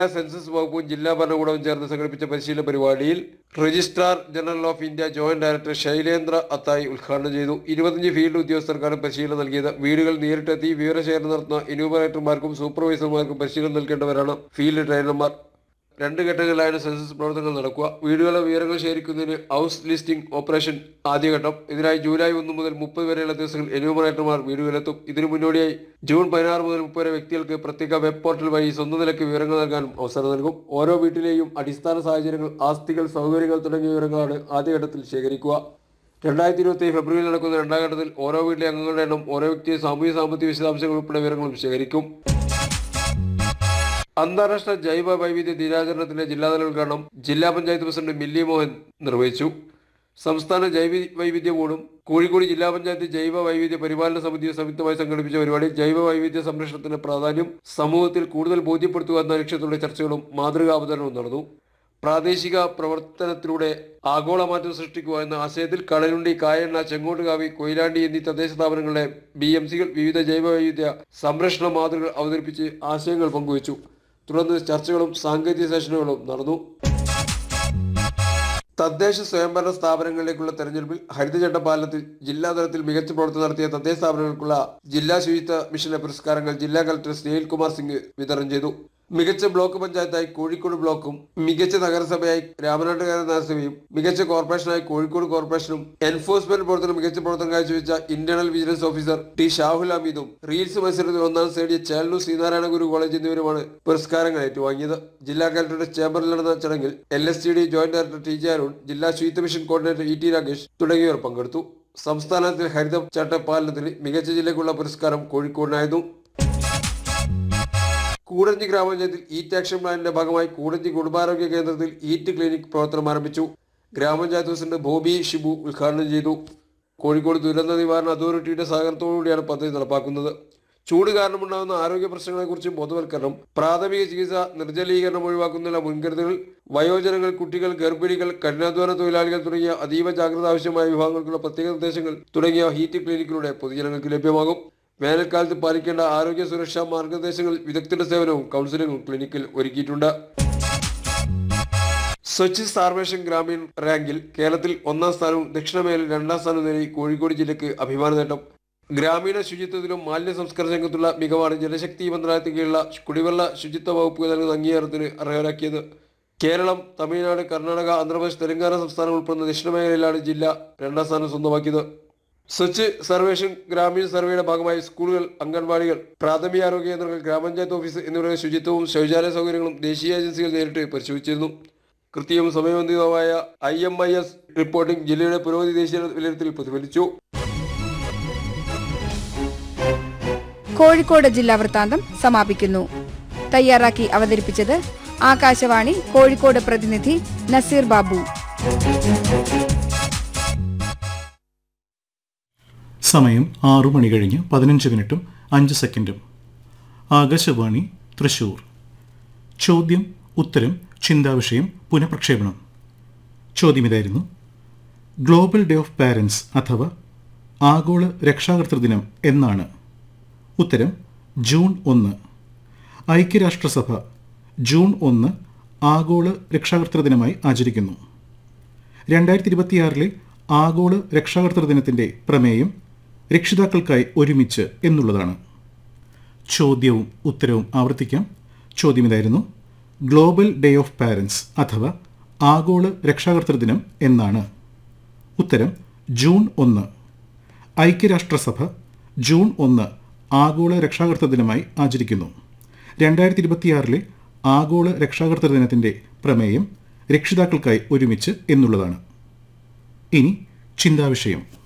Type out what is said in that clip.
census വകുപ്പും ജില്ലാ ഭരണകൂടവും ചേർന്ന് സംഘടിപ്പിച്ച പരിശീലന പരിപാടിയിൽ registrar general of India joint director Shailendra അത്തായി ഉദ്ഘാടനം ചെയ്തു ഇരുപത്തഞ്ച് ഫീൽഡ് ഉദ്യോഗസ്ഥർക്കാണ് പരിശീലനം നൽകിയത് വീടുകൾ നേരിട്ടെത്തി വിവരശേഖരണം നടത്തുന്ന എന്യൂമറേറ്റർമാർക്കും സൂപ്പർവൈസർമാർക്കും പരിശീലനം നൽകേണ്ടവരാണ് ഫീൽഡ് ട്രെയിനർമാർ രണ്ട് ഘട്ടങ്ങളിലായാണ് സെൻസസ് പ്രവർത്തനങ്ങൾ നടക്കുക വീടുകളുടെ വിവരങ്ങൾ ശേഖരിക്കുന്നതിന് ഹൗസ് ലിസ്റ്റിംഗ് ഓപ്പറേഷൻ ആദ്യഘട്ടം ഇതിനായി ജൂലൈ ഒന്ന് മുതൽ മുപ്പത് വരെയുള്ള ദിവസങ്ങൾ എന്യൂമറേറ്റർമാർ വീടുകളിലെത്തും ഇതിനു മുന്നോടിയായി ജൂൺ പതിനാറ് മുതൽ മുപ്പത് വരെ വ്യക്തികൾക്ക് പ്രത്യേക വെബ് പോർട്ടൽ വഴി സ്വന്തം നിലയ്ക്ക് വിവരങ്ങൾ നൽകാനും അവസരം നൽകും ഓരോ വീട്ടിലെയും അടിസ്ഥാന സാഹചര്യങ്ങൾ ആസ്തികൾ സൗകര്യങ്ങൾ തുടങ്ങിയ വിവരങ്ങളാണ് ആദ്യഘട്ടത്തിൽ ശേഖരിക്കുക രണ്ടായിരത്തി ഇരുപത്തി ഫെബ്രുവരിയിൽ നടക്കുന്ന രണ്ടാം ഘട്ടത്തിൽ ഓരോ വീട്ടിലെ അംഗങ്ങളുടെ എണ്ണം ഓരോ വ്യക്തിയെ സാമൂഹ്യ സാമ്പത്തിക വിശദാംശങ്ങൾ ഉൾപ്പെടെ വിവരങ്ങളും ശേഖരിക്കും അന്താരാഷ്ട്ര ജൈവ വൈവിധ്യ ദിനാചരണത്തിന്റെ ജില്ലാതല ഉദ്ഘാടനം ജില്ലാ പഞ്ചായത്ത് പ്രസിഡന്റ് മില്ലി മോഹൻ നിർവഹിച്ചു സംസ്ഥാന ജൈവ വൈവിധ്യ ബോർഡും കോഴിക്കോട് ജില്ലാ പഞ്ചായത്ത് ജൈവ വൈവിധ്യ പരിപാലന സമിതിയും സംയുക്തമായി സംഘടിപ്പിച്ച പരിപാടിയിൽ ജൈവ വൈവിധ്യ സംരക്ഷണത്തിന്റെ പ്രാധാന്യം സമൂഹത്തിൽ കൂടുതൽ ബോധ്യപ്പെടുത്തുക എന്ന ലക്ഷ്യത്തോടെ ചർച്ചകളും മാതൃകാ അവതരണവും നടന്നു പ്രാദേശിക പ്രവർത്തനത്തിലൂടെ ആഗോള മാറ്റം സൃഷ്ടിക്കുക എന്ന ആശയത്തിൽ കടലുണ്ടി കായണ്ണ ചെങ്ങോട്ടുകാവി കൊയിലാണ്ടി എന്നീ തദ്ദേശ സ്ഥാപനങ്ങളുടെ ബി എം സികൾ വിവിധ ജൈവ വൈവിധ്യ സംരക്ഷണ മാതൃകകൾ അവതരിപ്പിച്ച് ആശയങ്ങൾ പങ്കുവച്ചു തുടർന്ന് ചർച്ചകളും സാങ്കേതിക സെഷനുകളും നടന്നു തദ്ദേശ സ്വയംഭരണ സ്ഥാപനങ്ങളിലേക്കുള്ള തെരഞ്ഞെടുപ്പിൽ ഹരിതചട്ട പാലനത്തിൽ ജില്ലാതലത്തിൽ മികച്ച പ്രവർത്തനം നടത്തിയ തദ്ദേശ സ്ഥാപനങ്ങൾക്കുള്ള ജില്ലാ ശുചിത്വ മിഷന്റെ പുരസ്കാരങ്ങൾ ജില്ലാ കളക്ടർ സ്നേഹിൽ കുമാർ സിംഗ് വിതരണം ചെയ്തു മികച്ച ബ്ലോക്ക് പഞ്ചായത്തായി കോഴിക്കോട് ബ്ലോക്കും മികച്ച നഗരസഭയായി രാമനാട്ടുകര നഗരസഭയും മികച്ച കോർപ്പറേഷനായി കോഴിക്കോട് കോർപ്പറേഷനും എൻഫോഴ്സ്മെന്റ് പ്രവർത്തനം മികച്ച പ്രവർത്തനം കാഴ്ചവെച്ച internal vigilance officer T Shahul ഹമീദും റീൽസ് മത്സരത്തിൽ ഒന്നാം നേടിയ ചേലൂർ ശ്രീനാരായണ ഗുരു കോളേജ് എന്നിവരുമാണ് പുരസ്കാരങ്ങൾ ഏറ്റുവാങ്ങിയത് ജില്ലാ കലക്ടറുടെ ചേംബറിൽ നടന്ന ചടങ്ങിൽ L S T D joint director T J Arun ജില്ലാ ശുചിത്വ mission coordinator E T Rakesh തുടങ്ങിയവർ പങ്കെടുത്തു സംസ്ഥാനത്തിൽ ഹരിത ചട്ട പാലനത്തിന് മികച്ച ജില്ലയ്ക്കുള്ള പുരസ്കാരം കോഴിക്കോടിനായിരുന്നു കൂടഞ്ചി ഗ്രാമപഞ്ചായത്തിൽ ഈറ്റ് ആക്ഷൻ പ്ലാനിന്റെ ഭാഗമായി കൂടഞ്ചി കുടുംബാരോഗ്യ കേന്ദ്രത്തിൽ ഈറ്റ് ക്ലിനിക് പ്രവർത്തനം ആരംഭിച്ചു ഗ്രാമപഞ്ചായത്ത് പ്രസിഡന്റ് ബോബി ഷിബു ഉദ്ഘാടനം ചെയ്തു കോഴിക്കോട് ദുരന്ത നിവാരണ അതോറിറ്റിയുടെ സഹകരണത്തോടുകൂടിയാണ് പദ്ധതി നടപ്പാക്കുന്നത് ചൂട് കാരണമുണ്ടാകുന്ന ആരോഗ്യ പ്രശ്നങ്ങളെക്കുറിച്ച് ബോധവൽക്കരണം പ്രാഥമിക ചികിത്സ നിർജ്ജലീകരണം ഒഴിവാക്കുന്നതിനുള്ള മുൻകരുതലുകൾ വയോജനങ്ങൾ കുട്ടികൾ ഗർഭിണികൾ കഠിനാധ്വാന തൊഴിലാളികൾ തുടങ്ങിയ അതീവ ജാഗ്രത ആവശ്യമായ വിഭാഗങ്ങൾക്കുള്ള പ്രത്യേക നിർദ്ദേശങ്ങൾ തുടങ്ങിയ ഹീറ്റ് ക്ലിനിക്കിലൂടെ പൊതുജനങ്ങൾക്ക് ലഭ്യമാകും വേനൽക്കാലത്ത് പാലിക്കേണ്ട ആരോഗ്യ സുരക്ഷാ മാർഗനിർദ്ദേശങ്ങൾ വിദഗ്ധരുടെ സേവനവും കൗൺസിലിംഗും ക്ലിനിക്കിൽ ഒരുക്കിയിട്ടുണ്ട് സ്വച്ഛ് സാർവേഷൻ ഗ്രാമീൺ റാങ്കിൽ കേരളത്തിൽ ഒന്നാം സ്ഥാനവും ദക്ഷിണമേഖലയിൽ രണ്ടാം സ്ഥാനവും നേടി കോഴിക്കോട് ജില്ലയ്ക്ക് അഭിമാന നേട്ടം ഗ്രാമീണ ശുചിത്വത്തിലും മാലിന്യ സംസ്കരണ രംഗത്തുള്ള മികവാണ് ജലശക്തി മന്ത്രാലയത്തിൽ കീഴിലുള്ള കുടിവെള്ള ശുചിത്വ വകുപ്പ് നൽകുന്ന അംഗീകാരത്തിന് അർഹരാക്കിയത് കേരളം തമിഴ്നാട് കർണാടക ആന്ധ്രാപ്രദേശ് തെലങ്കാന സംസ്ഥാനങ്ങൾ ഉൾപ്പെടുന്ന ദക്ഷിണമേഖലയിലാണ് ജില്ല രണ്ടാം സ്ഥാനം സ്വന്തമാക്കിയത് സ്വച്ഛ് സർവേഷൻ ഗ്രാമീണ സർവേയുടെ ഭാഗമായി സ്കൂളുകൾ അംഗൻവാടികൾ പ്രാഥമികാരോഗ്യ കേന്ദ്രങ്ങൾ ഗ്രാമപഞ്ചായത്ത് ഓഫീസ് എന്നിവയുടെ ശുചിത്വവും ശൗചാലയ സൗകര്യങ്ങളും ദേശീയ ഏജൻസികൾ നേരിട്ട് പരിശോധിച്ചിരുന്നു കൃത്യവും സമയബന്ധിതവുമായ I M I S reporting ജില്ലയുടെ പുരോഗതി ദേശീയ വിലയിരുത്തൽ പ്രതിഫലിച്ചു കോഴിക്കോട് ജില്ലാ വൃത്താന്തം സമാപിക്കുന്നു തയ്യാറാക്കി അവതരിപ്പിച്ചത് ആകാശവാണി കോഴിക്കോട് പ്രതിനിധി നസീർ ബാബു സമയം ആറു മണി കഴിഞ്ഞ് പതിനഞ്ച് മിനിറ്റും അഞ്ച് സെക്കൻഡും ആകാശവാണി തൃശൂർ ചോദ്യം ഉത്തരം ചിന്താവിഷയം പുനഃപ്രക്ഷേപണം ചോദ്യം ഇതായിരുന്നു ഗ്ലോബൽ ഡേ ഓഫ് പാരൻസ് അഥവാ ആഗോള രക്ഷാകർതൃ ദിനം എന്നാണ് ഉത്തരം ജൂൺ ഒന്ന് ഐക്യരാഷ്ട്രസഭ ജൂൺ ഒന്ന് ആഗോള രക്ഷാകർതൃ ദിനമായി ആചരിക്കുന്നു രണ്ടായിരത്തി ഇരുപത്തിയാറിലെ ആഗോള രക്ഷാകർതൃ ദിനത്തിന്റെ പ്രമേയം രക്ഷിതാക്കൾക്കായി ഒരുമിച്ച് എന്നുള്ളതാണ് ചോദ്യവും ഉത്തരവും ആവർത്തിക്കാം ചോദ്യം ഇതായിരുന്നു ഗ്ലോബൽ ഡേ ഓഫ് പാരൻസ് അഥവാ ആഗോള രക്ഷാകർതൃ ദിനം എന്നാണ് ഉത്തരം ജൂൺ ഒന്ന് ഐക്യരാഷ്ട്രസഭ ജൂൺ ഒന്ന് ആഗോള രക്ഷാകർതൃ ദിനമായി ആചരിക്കുന്നു രണ്ടായിരത്തി ഇരുപത്തിയാറിലെ ആഗോള രക്ഷാകർതൃ ദിനത്തിന്റെ പ്രമേയം രക്ഷിതാക്കൾക്കായി ഒരുമിച്ച് എന്നുള്ളതാണ് ഇനി ചിന്താവിഷയം